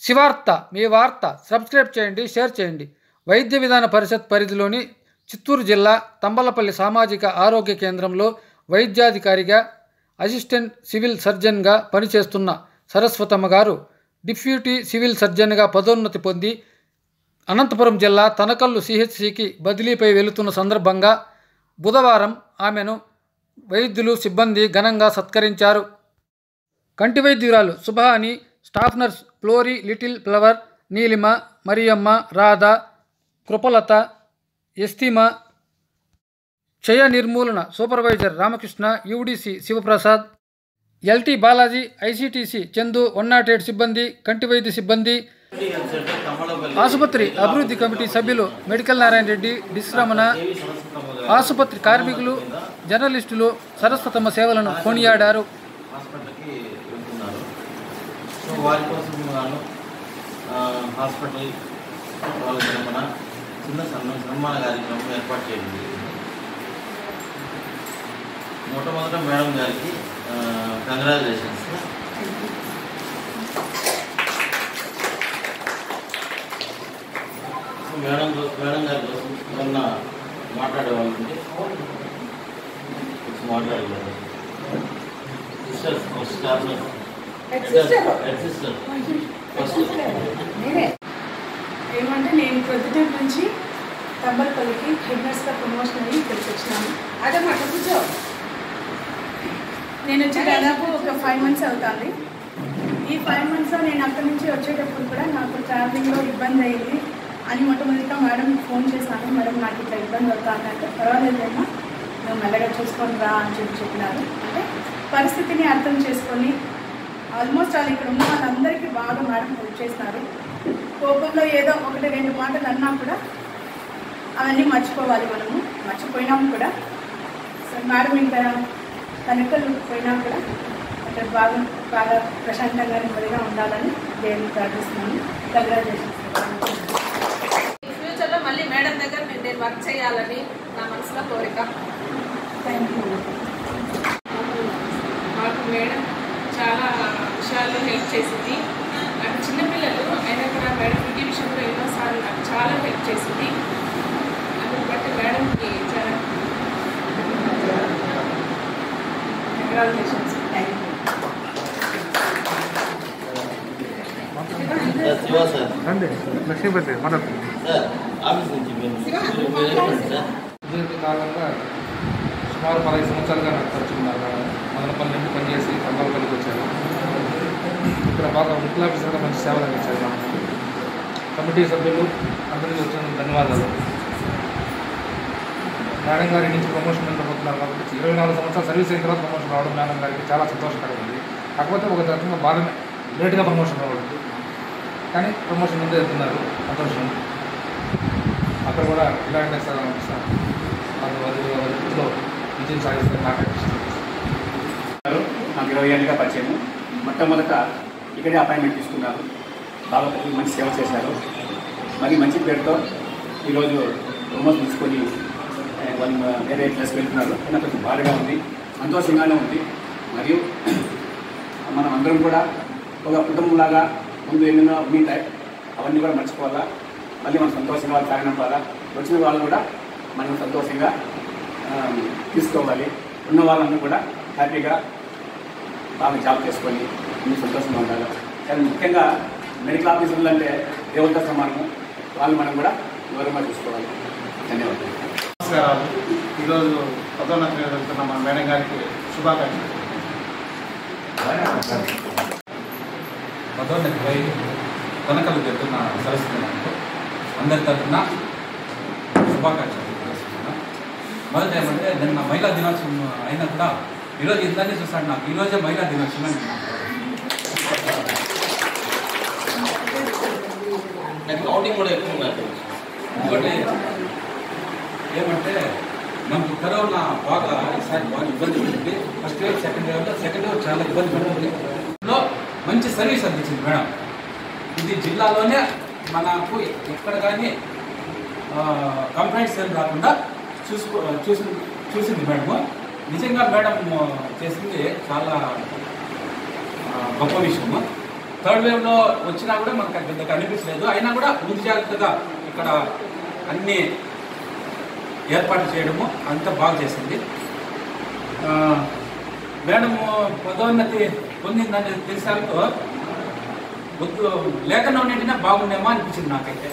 శివార్త మీ వార్త సబ్స్క్రైబ్ చేయండి షేర్ చేయండి వైద్య విధాన పరిషత్ పరిధిలోని చిత్తూరు జిల్లా తంబలపల్లి సామాజిక ఆరోగ్య కేంద్రంలో వైద్యాధికారిగా అసిస్టెంట్ సివిల్ సర్జన్గా పనిచేస్తున్న సరస్వతమ్మ గారు డిప్యూటీ సివిల్ సర్జన్గా పదోన్నతి పొంది అనంతపురం జిల్లా తనకల్లు సిహెచ్సికి బదిలీపై వెళుతున్న సందర్భంగా బుధవారం ఆమెను వైద్యులు సిబ్బంది ఘనంగా సత్కరించారు కంటి వైద్యురాలు Subhani staff nurse Flory Little Flower Neelima Mariyamma Radha Krupalatha ఎస్తిమ క్షయ నిర్మూలన supervisor Ramakrishna UDC Sivaprasad LT Balaji ICTC Chandu one nought eight సిబ్బంది కంటి వైద్య సిబ్బంది ఆసుపత్రి అభివృద్ధి కమిటీ సభ్యులు మెడికల్ నారాయణ రెడ్డి డిశ్రమణ ఆసుపత్రి కార్మికులు జర్నలిస్టులు సరస్వతమ్మ సేవలను కొనియాడారు హాస్పిటల్కి వెళ్తున్నారు సో వారి కోసం గాను ఆ, హాస్పిటల్ వాళ్ళ తరఫున చిన్న సన్మాన సన్మాన కార్యక్రమం ఏర్పాటు చేయడం జరిగింది మొట్టమొదట మేడం గారికి కంగ్రాచులేషన్స్ మేడం కో- మేడం గారి కోసం ఏమన్నా మాట్లాడే వాళ్ళు ఉంటే కొంచెం మాట్లాడగలరు sister first class head sister first ఏమంటే నేను ప్రొద్దుటూరు నుంచి తంబలపల్లికి హెడ్ నర్స్గా ప్రమోషన్ అయ్యి ఇక్కడికి వచ్చినాను అదే మాట కూర్చో నేను వచ్చి దాదాపు ఒక ఫైవ్ మంత్స్ అవుతుంది ఈ ఫైవ్ మంత్స్లో నేను అక్కడి నుంచి వచ్చేటప్పుడు కూడా నాకు ట్రావెలింగ్లో ఇబ్బంది అయ్యింది అని మొట్టమొదటిగా మేడం ఫోన్ చేశాను మేడం నాకు ఇట్లా ఇబ్బంది అవుతుంది అంటే పర్వాలేదమ్మా నువ్వు మెల్లగా చూసుకొని రా అని చెప్పి చెప్పినారు అంటే పరిస్థితిని అర్థం చేసుకొని ఆల్మోస్ట్ వాళ్ళు ఇక్కడ ఉన్న వాళ్ళందరికీ బాగా మేడం హెల్ప్ చేసినారు కోపంలో ఏదో ఒకటి రెండు మాటలు అన్నా కూడా అవన్నీ మర్చిపోవాలి మనము మర్చిపోయినాము కూడా సో మేడం ఇంకా తనకలు పోయినా కూడా అక్కడ బాగా బాగా ప్రశాంతంగా నెమ్మదిగా ఉండాలని దేవుని ప్రార్థిస్తున్నాను కంగ్రాచులేషన్స్ ఫ్యూచర్లో మళ్ళీ మేడం దగ్గర నేను నేను వర్క్ చేయాలని నా మనసులో కోరిక థ్యాంక్ యూ మాకు మేడం చాలా విషయాల్లో హెల్ప్ చేసింది నాకు చిన్నపిల్లలు అయినా కూడా మేడం ఇంటి విషయంలో ఎన్నోసార్లు నాకు చాలా హెల్ప్ చేసింది అందుకు బట్టి మేడంకి చాలా congratulations thank you Siva sir రండి లక్ష్మీపతి మాట్లాడుతుంది సార్ ఆఫీస్ నుంచి మేము మీరు- మీరు ఎక్కడ సార్ దీర్ఘకాలంగా సుమారు పదహైదు సంవత్సరాలుగా నాకు పరిచయం ఉన్నారు మేడం మదనపల్లి నుండి పనిచేసి కంబాలపల్లికి వచ్చాను ఇక్కడ బాగా ముఖ్య ఆఫీసర్గా మంచి సేవలు అందించారు నాకు కమిటీ సభ్యులు అందరికీ వచ్చిన ధన్యవాదాలు మేడం గారి నుంచి ప్రమోషన్ ఉండబోతున్నారు కాబట్టి ఇరవై నాలుగు సంవత్సరాలు సర్వీస్ అయిన తర్వాత ప్రమోషన్ రావడం మేడం గారికి చాలా సంతోషకరమైంది కాకపోతే ఒక రకంగా బాగానే లేట్గా ప్రమోషన్ రావడం కానీ ప్రమోషన్ ముందే వెళ్తున్నారు సంతోషం అక్కడ కూడా ఇలాంటి స- స- అది వారి వారి వృత్తిలో విజయం సాధిస్తారు నాకు అనిపిస్తుంది ఉన్నారు. నాకు ఇరవై ఏళ్ళుగా పరిచయం మొట్టమొదట ఇక్కడే అపాయింట్మెంట్ తీసుకున్నారు బాగా మంచి సేవ చేశారు మరి మంచి పేరుతో ఈరోజు ప్రమోషన్ తీసుకొని ఆ, వాళ్ళు వేరే ప్లేస్ వెళ్తున్నారు నాకు కొంచెం బాధగా ఉంది సంతోషంగానే ఉంది మరియు మనం అందరం కూడా ఒక కుటుంబంలాగా ముందు ఎన్నెన్నో ఉంటాయి అవన్నీ కూడా మర్చిపోవాలా మళ్ళీ మనం సంతోషంగా వాళ్ళు తాగినవ్వాలా వచ్చిన వాళ్ళు కూడా మనం సంతోషంగా ఆ, తీసుకోవాలి ఉన్న వాళ్ళందరూ కూడా హ్యాపీగా బాగా జాబ్ చేసుకొని అన్ని సంతోషంగా ఉండాలి కానీ ముఖ్యంగా మెడికల్ ఆఫీసర్లు అంటే దేవులతో సమానము వాళ్ళు మనం కూడా గౌరవంగా చూసుకోవాలి ధన్యవాదాలు నమస్కారాలు ఈరోజు పదోన్నతి మీద వెళ్తున్న మన మేడం గారికి శుభాకాంక్షలు పదోన్నతి పై తనకలు చెప్తున్న సరస్వతి అందరి తరఫున శుభాకాంక్షలు తెలియజేస్తున్నాను. మొదట ఏమంటే నిన్న మహిళా దినోత్సవం అయినా కూడా ఈరోజు ఇందాన్ని చూస్తాను నాకు ఈరోజే మహిళా దినోత్సవం అని నాకు కౌంటింగ్ కూడా ఎక్కువ ఉన్నారు ఇంకోటి ఏమంటే మనకు కరోనా బాగా ఈసారి బాగా ఇబ్బంది పడింది ఫస్ట్ వేవ్ సెకండ్ వేవ్లో సెకండ్ వేవ్ చాలా ఇబ్బంది పడుతుంది లో మంచి సర్వీస్ అందించింది మేడం ఇది జిల్లాలోనే మనకు ఎక్కడ కానీ కంప్లైంట్స్ ఏం రాకుండా చూసుకో చూసి చూసింది మేడం నిజంగా మేడం చేసింది చాలా ఆ, గొప్ప విషయము థర్డ్ వేవ్లో వచ్చినా కూడా మనకు అది పెద్దగా అనిపించలేదు అయినా కూడా ముందు జాగ్రత్తగా ఇక్కడ అన్ని ఏర్పాటు చేయడము అంతా బాగా చేసింది ఆ, మేడము పదోన్నతి పొందిందని తెలిసాక వద్దు లేకుండా ఉండింటినా బాగుండేమో అనిపించింది నాకైతే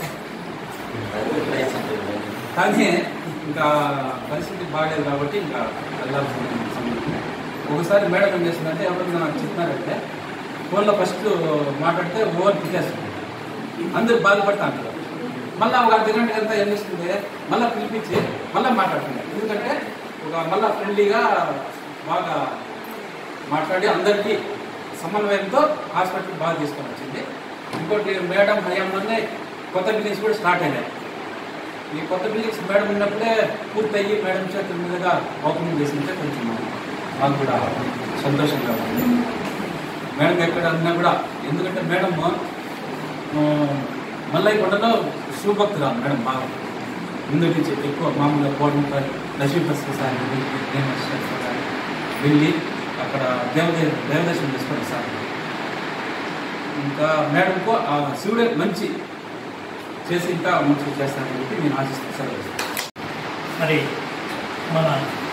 కానీ ఇంకా పరిస్థితి బాగాలేదు కాబట్టి ఇంకా వెళ్ళాల్సిన సమయం ఒకసారి మేడం ఏం చేసిందంటే ఎవరన్నా చెప్పినారంటే ఫోన్లో ఫస్ట్ మాట్లాడితే ఓవర్ తిట్టేస్తుంది అందరూ బాధపడతా అంటారు మళ్ళీ ఒక అర్ధ గంట అంతా ఏం చేస్తుంది మళ్ళీ పిలిపించి మళ్ళీ మాట్లాడుతుంది ఎందుకంటే ఒక మళ్ళీ ఫ్రెండ్లీగా బాగా మాట్లాడి అందరికీ సమన్వయంతో హాస్పిటల్ బాగా తీసుకొని వచ్చింది ఇంకోటి మేడం హయాంలోనే కొత్త బిజినెస్ కూడా స్టార్ట్ అయినాయి ఈ కొత్త బిల్డింగ్స్ మేడం ఉన్నప్పుడే పూర్తయ్యి మేడం చేతుల మీదుగా ఓపెనింగ్ చేసింటే కొంచెం మాకు కూడా సంతోషంగా ఉంది మేడం ఎక్కడ ఉన్నా కూడా ఎందుకంటే మేడం మల్లయ్య కొండలో శివభక్తురాలు మేడం బాగా ముందు నుంచి ఎక్కువ మామూలుగా పోవడం లక్ష్మీప్రసాద్ సార్ వెళ్ళి అక్కడ దేవదే దేవదర్శనం చేసుకోండి సార్ ఇంకా మేడంకు ఆ శివుడే మంచి చేసి ఇంకా మంచిగా చేస్తానని చెప్పి నేను ఆశిస్తాను సార్ మరి మన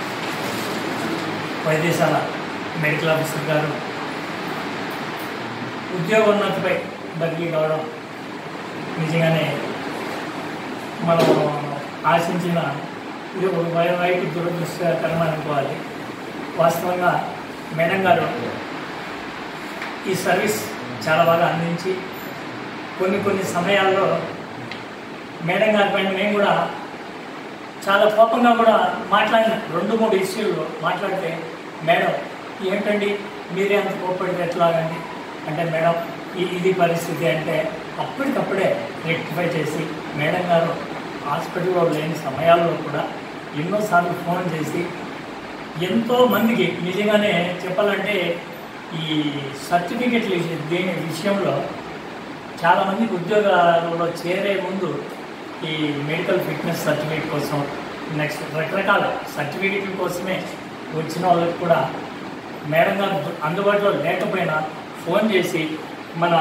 వైద్యశాల మెడికల్ ఆఫీసర్ గారు ఉద్యోగోన్నతిపై బదిలీ కావడం నిజంగానే మనం ఆశించిన ఇది ఒక వై- వైపు దురదృష్టకరం అనుకోవాలి వాస్తవంగా మేడం గారు ఈ సర్వీస్ చాలా బాగా అందించి కొన్ని కొన్ని సమయాల్లో మేడం గారి పైన మేము కూడా చాలా కోపంగా కూడా మాట్లాడిన రెండు మూడు ఇష్యూలు మాట్లాడితే మేడం ఏంటండి మీరే అంత కోప్పడితే ఎట్లాగండి అంటే మేడం ఈ- ఇది పరిస్థితి అంటే అప్పటికప్పుడే రెక్టిఫై చేసి మేడం గారు హాస్పిటల్లో లేని సమయాల్లో కూడా ఎన్నోసార్లు ఫోన్ చేసి ఎంతో మందికి నిజంగానే చెప్పాలంటే ఈ సర్టిఫికెట్లు ఇచ్చే- దీని విషయంలో చాలామందికి ఉద్యోగాలలో చేరే ముందు ఈ మెడికల్ ఫిట్నెస్ సర్టిఫికేట్ కోసం నెక్స్ట్ రకరకాల సర్టిఫికేట్ల కోసమే వచ్చిన వాళ్ళకి కూడా మేడం గారు అందుబాటులో లేకపోయినా ఫోన్ చేసి మన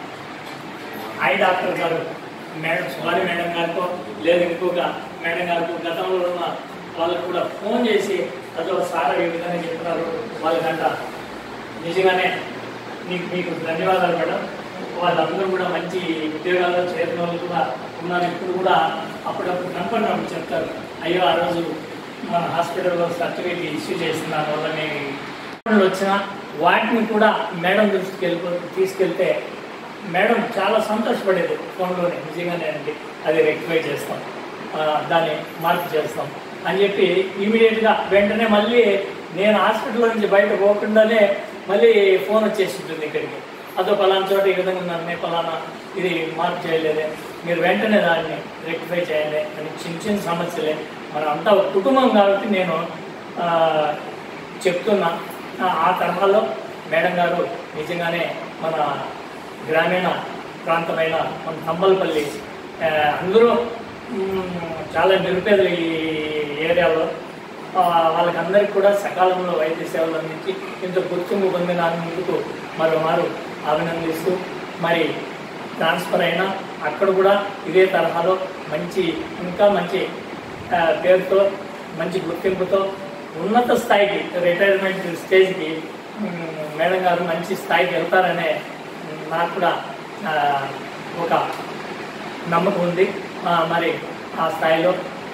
ఐ డాక్టర్ గారు మేడం సుమారి మేడం గారికో లేదా ఇంకొక మేడం గారికో గతంలో ఉన్న వాళ్ళకు కూడా ఫోన్ చేసి అదో సార్ ఈ విధంగా చెప్తున్నారు వాళ్ళకంట నిజంగానే మీకు మీకు ధన్యవాదాలు మేడం వాళ్ళందరూ కూడా మంచి ఉద్యోగాల్లో చేరిన వాళ్ళు కూడా ఉన్నారు ఇప్పుడు కూడా అప్పుడప్పుడు కనపడినప్పుడు చెప్తారు అయ్యో ఆ రోజు మన హాస్పిటల్లో సర్టిఫికేట్ ఇష్యూ చేసిన వాళ్ళని వచ్చిన వాటిని కూడా మేడం దృష్టికి వెళ్ళిపో తీసుకెళ్తే మేడం చాలా సంతోషపడేది ఫోన్లోనే నిజంగానే అండి అది రెక్టిఫై చేస్తాం ఆ, దాన్ని మార్పు చేస్తాం అని చెప్పి ఇమీడియట్గా వెంటనే మళ్ళీ నేను హాస్పిటల్ నుంచి బయట పోకుండానే మళ్ళీ ఫోన్ వచ్చేసి ఉంటుంది ఇక్కడికి అదో పలానా చోట ఈ విధంగా ఉన్నాను పలానా ఇది మార్పు చేయలేదే మీరు వెంటనే దాన్ని రెక్టిఫై చేయండి అని చిన్న చిన్న సమస్యలే మనం అంతా ఒక కుటుంబం కాబట్టి నేను ఆ, చెప్తున్నా ఆ, ఆ తరహాలో మేడం గారు నిజంగానే మన గ్రామీణ ప్రాంతమైన మన తంబలపల్లి ఆ, అందరూ మ్, చాలా నిరుపేదలు ఈ ఏరియాలో ఆ, వాళ్ళకందరికీ కూడా సకాలంలో వైద్య సేవలు అందించి ఇంత గుర్తింపు పొందినందుకు మరోమారు అభినందిస్తూ మరి ట్రాన్స్ఫర్ అయినా అక్కడ కూడా ఇదే తరహాలో మంచి ఇంకా మంచి ఆ, పేరుతో మంచి గుర్తింపుతో ఉన్నత స్థాయికి రిటైర్మెంట్ స్టేజ్కి మ్, మేడం గారు మంచి స్థాయికి వెళ్తారనే మ్, నాకు కూడా ఆ, ఒక నమ్మకం ఉంది ఆ, మరి ఆ స్థాయిలో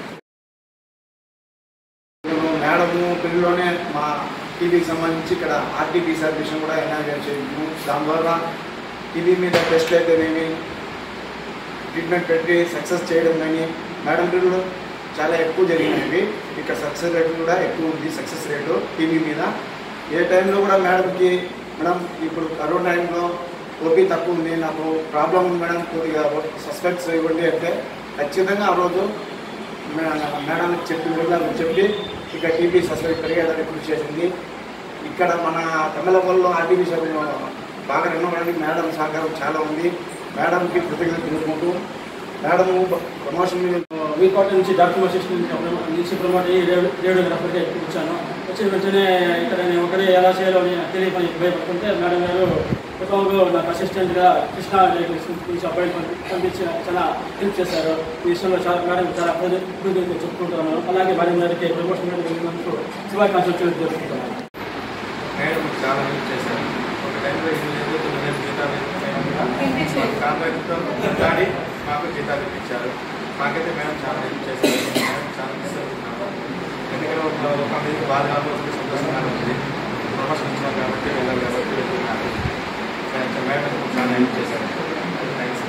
మేము మేడము పిల్లలోనే మా టీవీకి సంబంధించి ఇక్కడ ఆర్టీపీ సర్వీస్ కూడా ఎనాగ్రేట్ చేయము దాని ద్వారా టీవీ మీద టెస్ట్ అయితేనేమి ట్రీట్మెంట్ పెట్టి సక్సెస్ చేయడం కానీ మేడం పిల్లలు చాలా ఎక్కువ జరిగినవి ఇక్కడ సక్సెస్ రేట్ కూడా ఎక్కువ ఉంది సక్సెస్ రేటు టీవీ మీద ఏ టైంలో కూడా మేడంకి మేడం ఇప్పుడు కరోనా టైంలో ఓపీ తక్కువ ఉంది నాకు ప్రాబ్లం ఉంది మేడం కొద్దిగా సస్పెక్ట్స్ ఇవ్వండి అంటే ఖచ్చితంగా ఆ రోజు మేడానికి చెప్పి వివరాలు చెప్పి ఇక్కడ టీబీ సస్పెక్ట్ పెరిగేదానికి కృషి చేసింది ఇక్కడ మన తమిళపల్లిలో ఆర్టీబీ సభ్యులు బాగా నిన్నడానికి మేడం సహకారం చాలా ఉంది మేడంకి కృతజ్ఞత తెలుపుకుంటూ మేడము ప్రమోషన్ మీద వీకోట నుంచి డాక్టర్ అసిస్టెంట్ నుంచి ప్రమోట్ అయ్యి రేడియోగ్రాఫర్గా వచ్చాను వచ్చిన వెంటనే ఇక్కడ నేను ఒకటే ఎలా చేయాలో అని తెలియపని భయపడుతుంటే మేడం గారు కుటుంబంలో నాకు అసిస్టెంట్గా కృష్ణ నుంచి అపాయింట్మెంట్ పంపించి చాలా హెల్ప్ చేశారు ఈ విషయంలో చాలా మేడం చాలా కృతజ్ఞతలు చెప్పుకుంటున్నాను అలాగే మేడం గారికి ప్రమోషన్ మీద వెళ్ళినందుకు శుభాకాంక్షలు తెలుపుకుంటున్నాను మేడం చాలా హెల్ప్ చేశారు ఒక టైంలో ఇది లేదు తొమ్మిది నెలలు జీతాలు కాంట్రాక్ట్తో మాట్లాడి మాకు జీతాలు ఇప్పించారు మాకైతే మేడం చాలా హెల్ప్ చేశారు మేడం చాలా మిస్ అవుతున్నాము ఎందుకంటే ఒక ఒక మీద బాధ కాబట్టి సంతోషంగా ఉంది ప్రమోషన్ ఇచ్చినాం కాబట్టి వెళ్ళాలి కాబట్టి వెళ్తున్నాను కానీ మేడం చాలా హెల్ప్ చేశారు థ్యాంక్స్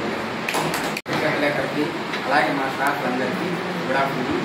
విలేకరికి అలాగే మా స్టాఫ్ అందరికీ గుడ్ ఆఫ్టర్నూన్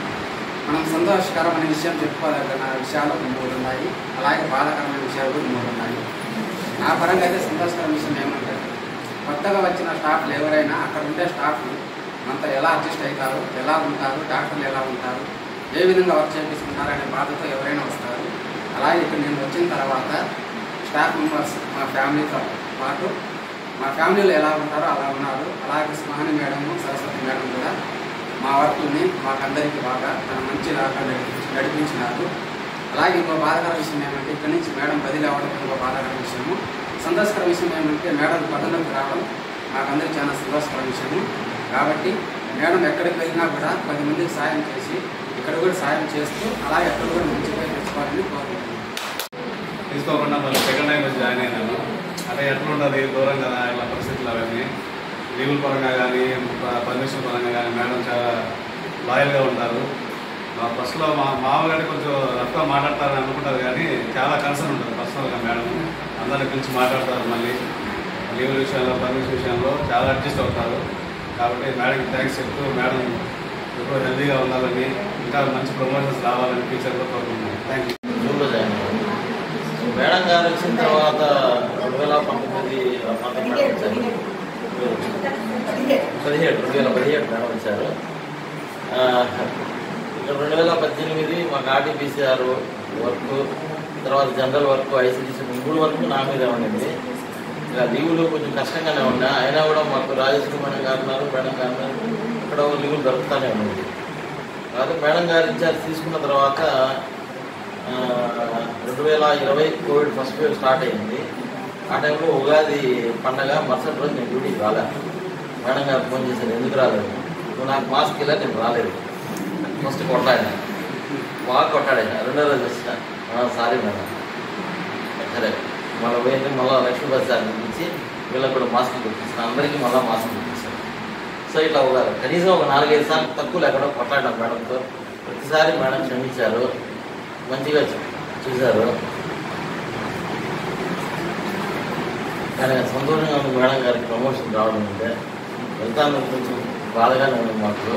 మనం సంతోషకరమైన విషయం చెప్పుకోదగిన విషయాలు మూడు ఉన్నాయి అలాగే బాధాకరమైన విషయాలు కూడా మూడు ఉన్నాయి నా పరంగా అయితే సంతోషకరమైన విషయం ఏమంటే కొత్తగా వచ్చిన స్టాఫ్లు ఎవరైనా అక్కడ ఉండే స్టాఫ్లు మనతో ఎలా అడ్జస్ట్ అవుతారు ఎలా ఉంటారు డాక్టర్లు ఎలా ఉంటారు ఏ విధంగా వర్క్ చేయించుకుంటారు అనే బాధతో ఎవరైనా వస్తారు అలాగే ఇక్కడ నేను వచ్చిన తర్వాత స్టాఫ్ మెంబర్స్ మా ఫ్యామిలీతో పాటు మా ఫ్యామిలీలో ఎలా ఉంటారో అలా ఉన్నారు అలాగే స్మహాని మేడం సరస్వతి మేడం కూడా మా వర్క్ని మాకందరికీ బాగా తన మంచి లాగా నడిపి- నడిపించినారు అలాగే ఇంకో బాధాకర విషయం ఏమంటే ఇక్కడి నుంచి మేడం బదిలీ అవ్వడం ఇంకో బాధాకర విషయము సంతోషకర విషయం ఏమంటే మేడం పదవిలోకి రావడం మాకందరికీ చాలా సంతోషకర విషయము కాబట్టి మేడం ఎక్కడికి వెళ్ళినా కూడా పది మందికి సాయం చేసి ఇక్కడ కూడా సాయం చేస్తూ అలాగే ఎక్కడ కూడా మంచి పేరు తెచ్చుకోవాలని కోరుకుంటున్నాను తీసుకోకుండా మళ్ళీ సెకండ్ టైం వచ్చి జాయిన్ అయినాను అంటే ఎట్లుంటుంది దూరం కదా ఇలా పరిస్థితులు అవన్నీ లీవుల పరంగా కానీ పర్మిషన్ పరంగా కానీ మేడం చాలా లాయల్గా ఉంటారు మా ఫస్ట్లో మా మామూలుగా అంటే కొంచెం రఫ్గా మాట్లాడతారని అనుకుంటారు కానీ చాలా కన్సర్న్ ఉంటుంది పర్సనల్గా మేడం అందరిని పిలిచి మాట్లాడతారు మళ్ళీ లీవుల విషయంలో పర్మిషన్ విషయంలో చాలా అడ్జస్ట్ అవుతారు కాబట్టి మేడంకి థ్యాంక్స్ చెప్తూ మేడం ఎప్పుడు హెల్తీగా ఉండాలని ఇంకా మంచి ప్రమోషన్స్ రావాలని ఫ్యూచర్లో కోరుకుంటున్నాను థ్యాంక్ యూ జూన్లో జాయిన్ అయ్యాను సో మేడం గారు వచ్చిన తర్వాత రెండు వేల పంతొమ్మిది పంతొమ్మిది మేడం వచ్చారు పదిహేడు రెండు వేల పదిహేడు మేడం వచ్చారు ఆ, ఇక్కడ రెండు వేల పద్దెనిమిది మాకు ఆర్టీపీసీఆర్ వర్క్ తర్వాత జనరల్ వర్క్ ఐసీడీసీ మూడు వరకు నా మీదే ఉండింది ఇలా లీవులు కొంచెం కష్టంగానే ఉన్నాయి అయినా కూడా మాకు రాజేష్ కుమార్ గారు ఉన్నారు మేడం గారు ఉన్నారు ఇక్కడ లీవులు దొరుకుతానే ఉంది కాబట్టి మేడం గారు ఇన్ఛార్జ్ తీసుకున్న తర్వాత ఆ, రెండు వేల ఇరవై కోవిడ్ ఫస్ట్ వేవ్ స్టార్ట్ అయింది ఆ టైంలో ఉగాది పండగ మరుసటి రోజు నేను డ్యూటీకి రాలే మేడం గారు ఫోన్ చేశారు ఎందుకు రాలేదు నువ్వు నాకు మాస్క్ ఇలా నేను రాలేదు ఫస్ట్ కొట్టాడు బాగా కొట్టాడు ఆయన రెండో రోజు వచ్చిన సారీ మేడం సరే మళ్ళీ పోయింది మళ్ళీ లక్ష్మీ బస్ సార్ ఇచ్చి వీళ్ళకి కూడా మాస్క్ కుట్టించాను అందరికీ మళ్ళీ మాస్క్ కుట్టించాను సో ఇట్లా ఒక కనీసం ఒక నాలుగైదు సార్లు తక్కువ లేకుండా కొట్లాడాం మేడంతో ప్రతిసారి మేడం క్షమించారు మంచిగా చూ- చూశారు కానీ సంతోషంగా ఉంది మేడం గారికి ప్రమోషన్ రావడం అంటే వెళ్తాను కొంచెం బాధగానే ఉంది మాకు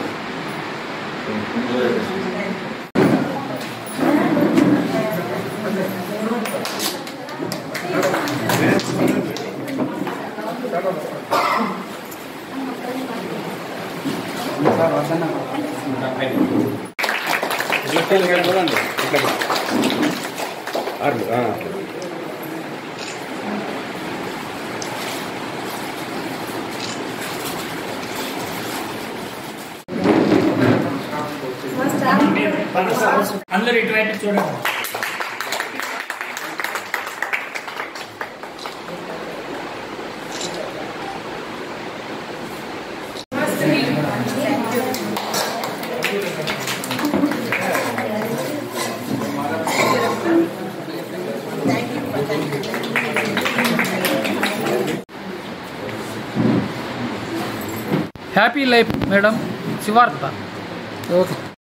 అందరు ఇటువైపు చూడండి హ్యాపీ లైఫ్ మేడం శివార్త ఓకే